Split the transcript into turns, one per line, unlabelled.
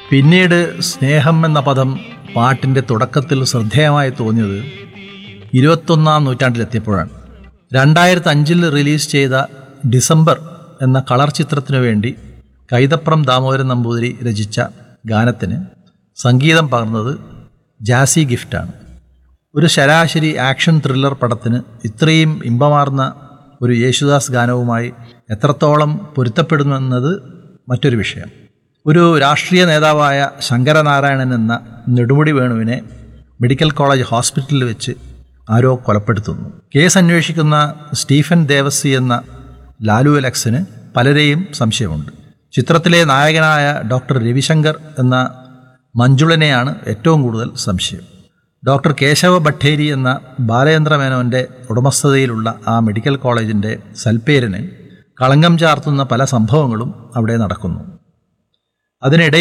പിന്നീട് സ്നേഹം എന്ന പദം പാട്ടിൻ്റെ തുടക്കത്തിൽ ശ്രദ്ധേയമായി തോന്നിയത് ഇരുപത്തൊന്നാം നൂറ്റാണ്ടിലെത്തിയപ്പോഴാണ് രണ്ടായിരത്തി അഞ്ചിൽ റിലീസ് ചെയ്ത ഡിസംബർ എന്ന കളർ ചിത്രത്തിനു വേണ്ടി കൈതപ്രം ദാമോദരൻ നമ്പൂതിരി രചിച്ച ഗാനത്തിന് സംഗീതം പകർന്നത് ജാസി ഗിഫ്റ്റാണ് ഒരു ശരാശരി ആക്ഷൻ ത്രില്ലർ പടത്തിന് ഇത്രയും ഇമ്പമാർന്ന ഒരു യേശുദാസ് ഗാനവുമായി എത്രത്തോളം പൊരുത്തപ്പെടുമെന്നത് മറ്റൊരു വിഷയം ഒരു രാഷ്ട്രീയ നേതാവായ ശങ്കരനാരായണൻ എന്ന നെടുമുടി വേണുവിനെ മെഡിക്കൽ കോളേജ് ഹോസ്പിറ്റലിൽ വെച്ച് ആരോ കൊലപ്പെടുത്തുന്നു കേസ് അന്വേഷിക്കുന്ന സ്റ്റീഫൻ ദേവസി എന്ന ലാലു അലക്സിന് പലരെയും സംശയമുണ്ട് ചിത്രത്തിലെ നായകനായ ഡോക്ടർ രവിശങ്കർ എന്ന മഞ്ജുളനെയാണ് ഏറ്റവും കൂടുതൽ സംശയം ഡോക്ടർ കേശവ ഭട്ടേരി എന്ന ബാലചന്ദ്ര മേനോൻ്റെ ഉടമസ്ഥതയിലുള്ള ആ മെഡിക്കൽ കോളേജിൻ്റെ സൽപ്പേരിന് കളങ്കം ചാർത്തുന്ന പല സംഭവങ്ങളും അവിടെ നടക്കുന്നു അതിനിടെ